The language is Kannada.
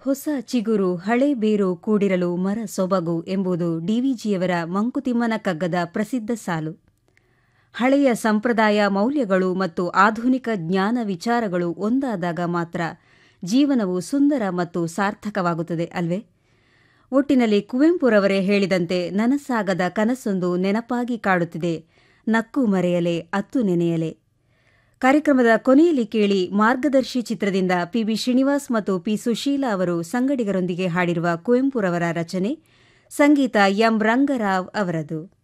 ಹೊಸ ಚಿಗುರು ಹಳೆ ಬೇರು ಕೂಡಿರಲು ಮರ ಸೊಬಗು ಎಂಬುದು ಡಿವಿಜಿಯವರ ಮಂಕುತಿಮ್ಮನ ಕಗ್ಗದ ಪ್ರಸಿದ್ಧ ಸಾಲು ಹಳೆಯ ಸಂಪ್ರದಾಯ ಮೌಲ್ಯಗಳು ಮತ್ತು ಆಧುನಿಕ ಜ್ಞಾನ ವಿಚಾರಗಳು ಒಂದಾದಾಗ ಮಾತ್ರ ಜೀವನವು ಸುಂದರ ಮತ್ತು ಸಾರ್ಥಕವಾಗುತ್ತದೆ ಅಲ್ವೇ ಒಟ್ಟಿನಲ್ಲಿ ಕುವೆಂಪುರವರೇ ಹೇಳಿದಂತೆ ನನಸಾಗದ ಕನಸೊಂದು ನೆನಪಾಗಿ ಕಾಡುತ್ತಿದೆ ನಕ್ಕು ಮರೆಯಲೆ ಅತ್ತು ನೆನೆಯಲೆ ಕಾರ್ಯಕ್ರಮದ ಕೊನೆಯಲ್ಲಿ ಕೇಳಿ ಮಾರ್ಗದರ್ಶಿ ಚಿತ್ರದಿಂದ ಪಿಬಿ ಶ್ರೀನಿವಾಸ್ ಮತ್ತು ಪಿ ಸುಶೀಲಾ ಅವರು ಸಂಗಡಿಗರೊಂದಿಗೆ ಹಾಡಿರುವ ಕುವೆಂಪುರವರ ರಚನೆ ಸಂಗೀತ ಎಂ ರಂಗರಾವ್ ಅವರದು